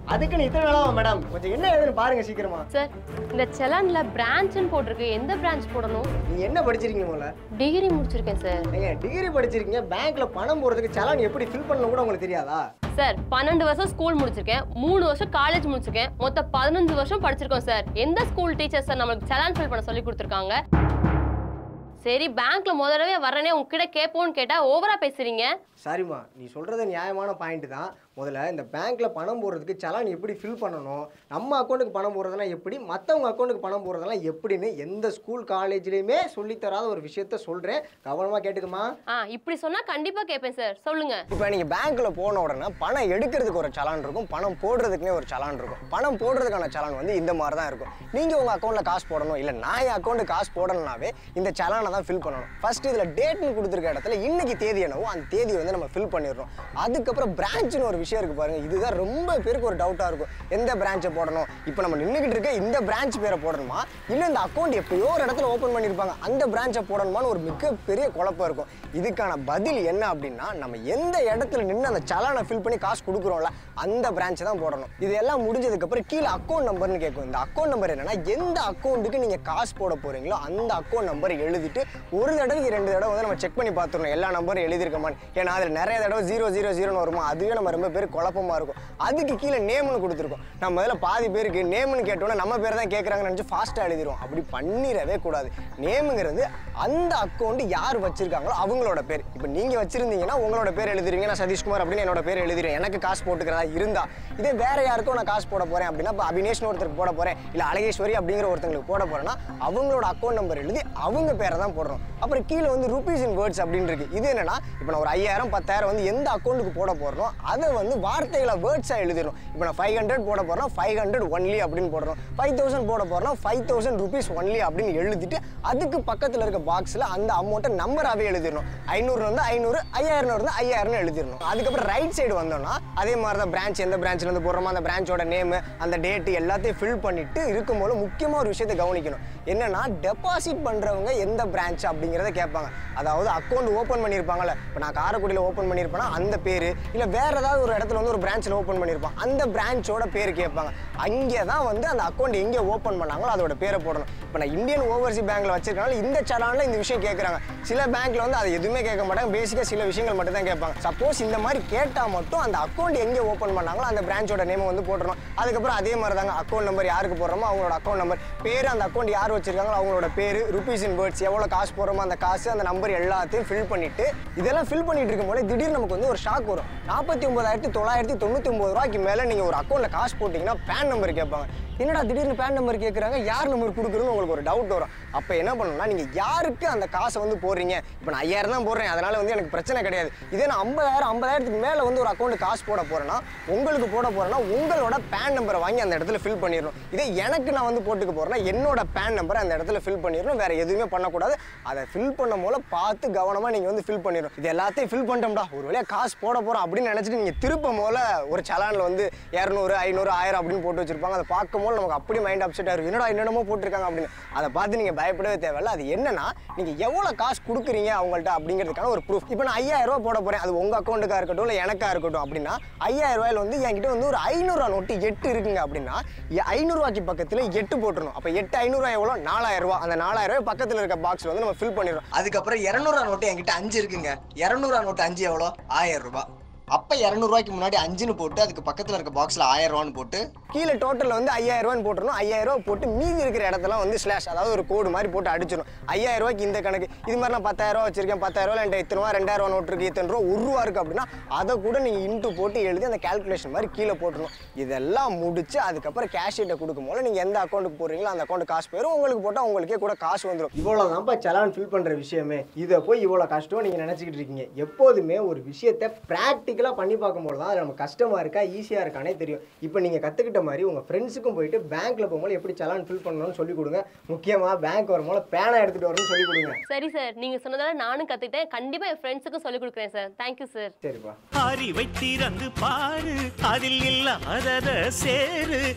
அதுக்குன்னு இத்தனை நாளாவா மேடம் கொஞ்சம் என்ன ஏதுன்னு பாருங்க சீக்கிரமா சார் இந்த செலான்ல பிரான்ச்னு போட்டிருக்கு எந்த பிரான்ச் போடணும் நீங்க என்ன படிச்சிருக்கீங்க முதல்ல டிகிரி முடிச்சிருக்கேன் சார் நீங்க டிகிரி படிச்சிருக்கீங்க பேங்க்ல பணம் போடுறதுக்கு சலான் எப்படி ஃபில் பண்ணணும் கூட உங்களுக்கு தெரியாதா சார் பன்னெண்டு வருஷம் ஸ்கூல் முடிச்சிருக்கேன் மூணு வருஷம் காலேஜ் முடிச்சிருக்கேன் மொத்தம் பதினஞ்சு வருஷம் படிச்சிருக்கோம் சார் எந்த ஸ்கூல் டீச்சர் சார் நம்மளுக்கு செலான் ஃபில் பண்ண சொல்லி கொடுத்துருக்காங்க சரி பேங்க்ல முதலவே வரனே உங்ககிட்ட கேட்போன்னு கேட்டா ஓவரா பேசுறீங்க சரிம்மா நீ சொல்றது நியாயமான பாயிண்ட் தான் முதல்ல இந்த பேங்க்ல பணம் போடுறதுக்கு சலான் எப்படி ஃபில் பண்ணணும் நம்ம அக்கௌண்ட்டுக்கு பணம் போடுறதெல்லாம் எப்படி மற்றவங்க அக்கௌண்ட்டுக்கு பணம் போடுறதெல்லாம் எப்படின்னு எந்த ஸ்கூல் காலேஜ்லயுமே சொல்லித் தராத ஒரு விஷயத்த சொல்றேன் கவனமா கேட்டுக்குமா ஆ இப்படி சொன்னா கண்டிப்பா கேட்பேன் சார் சொல்லுங்க இப்போ நீங்கள் பேங்க்கில் போன உடனே பணம் எடுக்கிறதுக்கு ஒரு சலான் இருக்கும் பணம் போடுறதுக்குனே ஒரு சலான் இருக்கும் பணம் போடுறதுக்கான சலான் வந்து இந்த மாதிரி தான் இருக்கும் நீங்கள் உங்கள் அக்கௌண்ட்டில் காசு போடணும் இல்லை நான் என் அக்கௌண்ட்டுக்கு காசு போடணும்னாவே இந்த சலானை தான் ஃபில் பண்ணணும் ஃபர்ஸ்ட் இதில் டேட்னு கொடுத்துருக்க இடத்துல இன்னைக்கு தேதி என்னவோ அந்த தேதியை வந்து நம்ம ஃபில் பண்ணிடுறோம் அதுக்கப்புறம் பிரான்ச்னு ஒரு விஷயம் இருக்குது பாருங்கள் இதுதான் ரொம்ப பேருக்கு ஒரு டவுட்டாக இருக்கும் எந்த பிரான்ச்சை போடணும் இப்போ நம்ம நின்றுக்கிட்டு இருக்க இந்த பிரான்ச் பேரை போடணுமா இல்லை இந்த அக்கௌண்ட் எப்பயோ ஒரு இடத்துல ஓப்பன் பண்ணியிருப்பாங்க அந்த பிரான்ச்சை போடணுமான்னு ஒரு மிகப்பெரிய குழப்பம் இருக்கும் இதுக்கான பதில் என்ன அப்படின்னா நம்ம எந்த இடத்துல நின்று அந்த சலானை ஃபில் பண்ணி காசு கொடுக்குறோம்ல அந்த பிரான்ச்சை தான் போடணும் இது எல்லாம் முடிஞ்சதுக்கப்புறம் கீழே அக்கௌண்ட் நம்பர்னு கேட்கும் இந்த அக்கௌண்ட் நம்பர் என்னன்னா எந்த அக்கௌண்ட்டுக்கு நீங்கள் காசு போட போறீங்களோ அந்த அக்கௌண்ட் நம்பர் எழுதிட்டு ஒரு தடவைக்கு ரெண்டு தடவை வந்து நம்ம செக் பண்ணி பார்த்துடணும் எல்லா நம்பரும் எழுதியிருக்கமான்னு ஏன்னா அதில் நிறைய தடவை ஜீரோ ஜீரோ ஜீரோன்னு வருமா அதுவே நம்ம ரொம்ப பேர் குழப்பமா இருக்கும் அதுக்கு கீழே நேம்னு கொடுத்துருக்கோம் நம்ம முதல்ல பாதி பேருக்கு நேம்னு கேட்டோன்னா நம்ம பேர் தான் கேட்குறாங்கன்னு நினச்சி ஃபாஸ்ட்டாக எழுதிருவோம் அப்படி பண்ணிடவே கூடாது நேமுங்கிறது அந்த அக்கௌண்ட் யார் வச்சிருக்காங்களோ அவங்களோட பேர் இப்போ நீங்கள் வச்சிருந்தீங்கன்னா உங்களோட பேர் எழுதுறீங்க நான் சதீஷ்குமார் அப்படின்னு என்னோட பேர் எழுதிடுறேன் எனக்கு காசு போட்டுக்கிறதா இருந்தா இதே வேற யாருக்கும் நான் காசு போட போறேன் அப்படின்னா இப்போ அபினேஷ்னு ஒருத்தருக்கு போட போறேன் இல்லை அழகேஸ்வரி அப்படிங்கிற ஒருத்தங்களுக்கு போட போறேன்னா அவங்களோட அக்கௌண்ட் நம்பர் எழுதி அவங்க பேரை தான் போடுறோம் அப்புறம் கீழே வந்து ருபீஸ் இன் வேர்ட்ஸ் அப்படின்னு இருக்கு இது என்னன்னா இப்போ நான் ஒரு ஐயாயிரம் பத்தாயிரம் வந்து எந்த அக்கௌண்ட்டுக்கு போட போறோம் அதை வந்து வார்த்தைகளை வேர்ட்ஸாக எழுதிடும் இப்போ நான் ஃபைவ் ஹண்ட்ரட் போட போறேன் ஃபைவ் ஹண்ட்ரட் ஒன்லி அப்படின்னு போடுறோம் ஃபைவ் தௌசண்ட் போட போறோம் ஃபைவ் தௌசண்ட் ருபீஸ் ஒன்லி அப்படின்னு எழுதிட்டு அதுக்கு பக்கத்தில் இருக்க பாக்ஸில் அந்த அமௌண்ட்டை நம்பராகவே எழுதிடணும் ஐநூறு வந்து ஐநூறு ஐயாயிரம் வந்து ஐயாயிரம்னு எழுதிடணும் அதுக்கப்புறம் ரைட் சைடு வந்தோம்னா அதே மாதிரி தான் பிரான்ச் எந்த பிரான்ச்ல இருந்து போடுறோமோ அந்த பிரான்ச்சோட நேம் அந்த டேட்டு எல்லாத்தையும் ஃபில் பண்ணிட்டு இருக்கும்போது முக்கியமாக ஒரு விஷயத்தை கவனிக்கணும் என்னன்னா டெபாசிட் பண்றவங்க எந்த பிரான்ச் அப்படிங்கிறத கேட்பாங்க அதாவது அக்கௌண்ட் ஓப்பன் பண்ணியிருப்பாங்கல்ல இப்போ நான் காரைக்குடியில் ஓப்பன் பண்ணியிருப்பேன்னா அந்த பேர் இல்லை வேற ஏதாவது ஒரு இடத்துல வந்து ஒரு பிரான்ச்சில் ஓப்பன் பண்ணியிருப்பான் அந்த பிரான்ச்சோட பேர் கேட்பாங்க அங்கே தான் வந்து அந்த அக்கௌண்ட் எங்கே ஓப்பன் பண்ணாங்களோ அதோட பேரை போடணும் இப்போ நான் இந்தியன் ஓவர்சி பேங்க்ல வச்சிருக்கனால இந்த சலானில் இந்த விஷயம் கேட்குறாங்க சில பேங்க்ல வந்து அதை எதுவுமே கேட்க மாட்டாங்க பேசிக்காக சில விஷயங்கள் மட்டும் தான் கேட்பாங்க சப்போஸ் இந்த மாதிரி கேட்டால் மட்டும் அந்த அக்கௌண்ட் எங்கே ஓப்பன் பண்ணாங்களோ அந்த பிரான்ச்சோட நேமை வந்து போட்டுறணும் அதுக்கப்புறம் அதே மாதிரி தாங்க அக்கௌண்ட் நம்பர் யாருக்கு போடுறோமோ அவங்களோட அக்கௌண்ட் நம்பர் பேர் அந்த அக்கௌண்ட் யார் வச்சிருக்காங்களோ அவங்களோட பேர் ருபீஸ் இன் வேர்ட்ஸ் எவ்வளோ காசு போடுறோமோ அந்த காசு அந்த நம்பர் எல்லாத்தையும் ஃபில் பண்ணிட்டு இதெல்லாம் ஃபில் பண்ணிட்டு இருக்கும்போது திடீர்னு நமக்கு வந்து ஒரு ஷாக் வரும் நாற்பத்தி ஒன்பதாயிரத்தி தொள்ளாயிரத்தி தொண்ணூற்றி ஒன்பது ரூபாய்க்கு மேலே நீங்கள் ஒரு அக்கௌண்ட்டில் காசு போட்டிங்கன்னா பேன் நம்பர் கேட்பாங்க என்னடா திடீர்னு பேன் நம்பர் கேட்குறாங்க யார் நம்பர் கொடுக்குறதுன்னு உங்களுக்கு ஒரு டவுட் வரும் அப்போ என்ன பண்ணணும்னா நீங்கள் யாருக்கு அந்த காசை வந்து போடுறீங்க இப்போ நான் ஐயாயிரம் தான் போடுறேன் அதனால வந்து எனக்கு பிரச்சனை கிடையாது இதே நான் ஐம்பதாயிரம் ஐம்பதாயிரத்துக்கு மேலே வந்து ஒரு அக்கௌண்ட் காசு போட போறேன்னா உங்களுக்கு போட போறேன்னா உங்களோட பேன் நம்பரை வாங்கி அந்த இடத்துல ஃபில் பண்ணிடணும் இதே எனக்கு நான் வந்து போட்டுக்க போறேன்னா என்னோட பேன் நம்பரை அந்த இடத்துல ஃபில் பண்ணிடணும் வேற எதுவுமே பண்ணக்கூடாது அதை ஃபில் பண்ணும் போல பார்த்து கவனமாக நீங்கள் வந்து ஃபில் பண்ணிடணும் இது எல்லாத்தையும் ஃபில் பண்ணிட்டோம்டா ஒரு வேளையா காசு போட போகிறோம் அப்படின்னு நினச்சிட்டு நீங்கள் திருப்பும் போல ஒரு சலானில் வந்து இரநூறு ஐநூறு ஆயிரம் அப்படின்னு போட்டு வச்சிருப்பாங்க அதை பார்க்கும் போது நமக்கு அப்படி மைண்ட் அப்செட் ஆகும் என்னடா என்னென்னமோ போட்டிருக்காங்க அப்படின்னு அதை பார்த்து நீங்கள் பயப்படவே தேவையில்ல அது என்னன்னா நீங்கள் எவ்வளோ காசு கொடுக்குறீங்க அவங்கள்ட்ட அப்படிங்கிறதுக்கான ஒரு ப்ரூஃப் இப்போ நான் ஐயாயிரம் ரூபாய் போட போகிறேன் அது உங்கள் அக்கௌண்ட்டுக்காக இருக்கட்டும் இல்லை எனக்கா இருக்கட்டும் அப்படின்னா ஐயாயிரம் ரூபாயில வந்து என்கிட்ட வந்து ஒரு ஐநூறுரூவா நோட்டு எட்டு இருக்குங்க அப்படின்னா எ- ஐநூறுரூவாய்க்கு பக்கத்தில் எட்டு போட்டுருணும் அப்போ எட்டு ஐநூறுரூவா எவ்வளோ நாலாயிரம் ரூபா அந்த நாலாயிரம் ரூபாய் பக்கத்தில் இருக்க பாக்ஸில் வந்து நம்ம ஃபில் பண்ணிடுறோம் அதுக்கப்புறம் இரநூறுவா நோட்டு என்கிட்ட அஞ்சு இருக்குங்க இரநூறுவா நோட்டு அஞ்சு எவ்வளோ ஆயிரம் ரூபாய் அப்போ இரநூறுவாய்க்கு முன்னாடி அஞ்சுன்னு போட்டு அதுக்கு பக்கத்தில் இருக்க பாக்ஸில் ஆயிரம் ரூபான்னு போட்டு கீழே டோட்டலில் வந்து ஐயாயிரம் ரூபான்னு போட்டுருணும் ஐயாயிரம் ரூபா போட்டு மீதி இருக்கிற இடத்தெல்லாம் வந்து ஸ்லாஷ் அதாவது ஒரு கோடு மாதிரி போட்டு அடிச்சிடும் ஐயாயிரம் ரூபாய்க்கு இந்த கணக்கு இது மாதிரி நான் பத்தாயிரம் ரூபா வச்சிருக்கேன் பத்தாயிரம் ரூபா என்கிட்ட இத்தனை ரூபா ரெண்டாயிரம் ரூபா நோட்டு இருக்கு இத்தனை ரூபா ஒரு ரூபா இருக்கு அப்படின்னா அதை கூட நீங்கள் இன்ட்டு போட்டு எழுதி அந்த கால்குலேஷன் மாதிரி கீழே போட்டுருணும் இதெல்லாம் முடிச்சு அதுக்கப்புறம் கேஷ் ஷீட்டை கொடுக்கும் போது நீங்கள் எந்த அக்கௌண்ட்டுக்கு போடுறீங்களோ அந்த அக்கௌண்ட் காசு போயிடும் உங்களுக்கு போட்டால் உங்களுக்கே கூட காசு வந்துடும் இவ்வளோ தான்ப்பா சலான் ஃபில் பண்ணுற விஷயமே இதை போய் இவ்வளோ கஷ்டம் நீங்கள் நினச்சிக்கிட்டு இருக்கீங்க எப்போதுமே ஒரு விஷயத்தை ப்ராக்டிக்கலாக பண்ணி பார்க்கும்போது தான் அது நம்ம கஷ்டமாக இருக்கா ஈஸியாக இருக்கானே தெரியும் இப்போ நீங்கள் கற்றுக்கிட்ட மாதிரி உங்கள் ஃப்ரெண்ட்ஸுக்கும் போயிட்டு பேங்க்கில் போகும்போது எப்படி சலான் ஃபில் பண்ணணும்னு சொல்லி கொடுங்க முக்கியமாக பேங்க் வரும்போது பேனா எடுத்துகிட்டு வரணும்னு சொல்லி கொடுங்க சரி சார் நீங்க சொன்னதால நானும் கத்துக்கிட்டேன் கண்டிப்பா என் ஃப்ரெண்ட்ஸுக்கும் சொல்லி கொடுக்குறேன் சார் தேங்க்யூ சார் சரிப்பா அறிவை திறந்து பாரு அதில் இல்லாதத சேரு